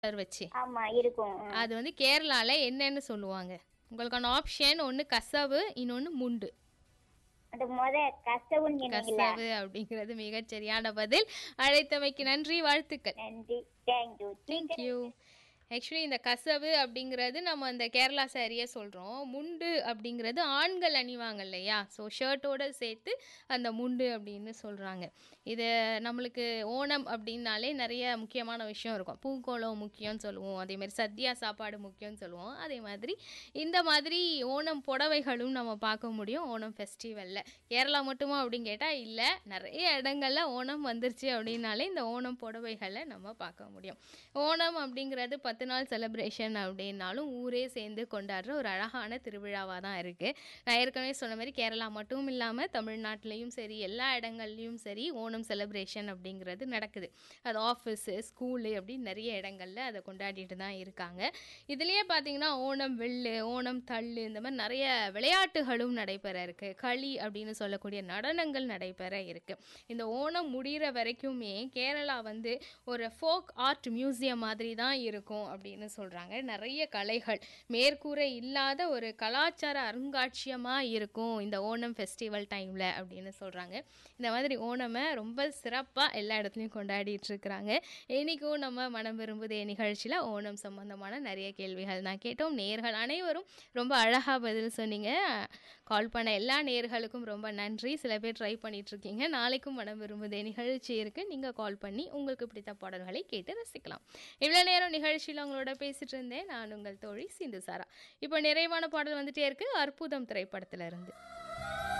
Colour வச்சு ஆமா இருக்கும் ம். அது வந்து கேரளால என்னன்னு சொல்லுவாங்க உங்களுக்கான ஆப்ஷன் ஒன்று கசவு இன்னொன்று முண்டு அந்த முத கசவுன்னு சொன்னீங்களா கசவு அப்படிங்கிறது மிகச் சரியான பதில் அழைத்தமைக்கு நன்றி வாழ்த்துக்கள் நன்றி தேங்க்யூ தேங்க்யூ ஆக்சுவலி இந்த கசவு அப்படிங்கிறது நம்ம அந்த கேரளா சாரியே சொல்கிறோம் முண்டு அப்படிங்கிறது ஆண்கள் அணிவாங்க இல்லையா ஸோ ஷர்ட்டோட சேர்த்து அந்த முண்டு அப்படின்னு சொல்கிறாங்க இது நம்மளுக்கு ஓணம் அப்படின்னாலே நிறைய முக்கியமான விஷயம் இருக்கும் பூக்கோளம் முக்கியம்னு சொல்லுவோம் அதே மாதிரி சத்யா சாப்பாடு முக்கியம்னு சொல்லுவோம் அதே மாதிரி இந்த மாதிரி ஓணம் புடவைகளும் நம்ம பார்க்க முடியும் ஓணம் ஃபெஸ்டிவலில் கேரளா மட்டுமா அப்படின்னு கேட்டால் இல்லை நிறைய இடங்கள்ல ஓணம் வந்துருச்சு அப்படின்னாலே இந்த ஓணம் புடவைகளை நம்ம பார்க்க முடியும் ஓணம் அப்படிங்கிறது பத்து நாள் செலிப்ரேஷன் அப்படின்னாலும் ஊரே சேர்ந்து கொண்டாடுற ஒரு அழகான திருவிழாவாக தான் இருக்குது நான் ஏற்கனவே சொன்ன மாதிரி கேரளா மட்டும் இல்லாமல் தமிழ்நாட்டிலையும் சரி எல்லா இடங்கள்லையும் சரி ஓணம் செலிப்ரேஷன் அப்படிங்கிறது நடக்குது அது ஆஃபீஸு ஸ்கூலு அப்படின்னு நிறைய இடங்கள்ல அதை கொண்டாடிட்டு தான் இருக்காங்க இதுலேயே பார்த்தீங்கன்னா ஓணம் வெள்ளு ஓணம் தள்ளு இந்த மாதிரி நிறைய விளையாட்டுகளும் நடைபெற இருக்குது களி அப்படின்னு சொல்லக்கூடிய நடனங்கள் நடைபெற இருக்குது இந்த ஓணம் முடிகிற வரைக்குமே கேரளா வந்து ஒரு ஃபோக் ஆர்ட் மியூசியம் மாதிரி தான் இருக்கும் அப்படின்னு சொல்கிறாங்க நிறைய கலைகள் மேற்கூரை இல்லாத ஒரு கலாச்சார அருங்காட்சியமாக இருக்கும் இந்த ஓணம் ஃபெஸ்டிவல் டைமில் அப்படின்னு சொல்கிறாங்க இந்த மாதிரி ஓணமை ரொம்ப சிறப்பாக எல்லா இடத்துலையும் கொண்டாடிட்டு இருக்கிறாங்க இன்றைக்கும் நம்ம மனம் விரும்புதே நிகழ்ச்சியில் ஓணம் சம்பந்தமான நிறைய கேள்விகள் தான் கேட்டோம் நேர்கள் அனைவரும் ரொம்ப அழகாக பதில் சொன்னீங்க கால் பண்ண எல்லா நேர்களுக்கும் ரொம்ப நன்றி சில பேர் ட்ரை பண்ணிட்டு இருக்கீங்க நாளைக்கும் மனம் விரும்புதே நிகழ்ச்சி இருக்குது நீங்கள் கால் பண்ணி உங்களுக்கு பிடித்த பாடல்களை கேட்டு ரசிக்கலாம் இவ்வளோ நேரம் நிகழ்ச்சியில் உங்களோட பேசிட்டு இருந்தேன் நான் உங்கள் தோழி சிந்து சாரா இப்போ நிறைவான பாடல் வந்துட்டே இருக்கு அற்புதம் திரைப்படத்துல இருந்து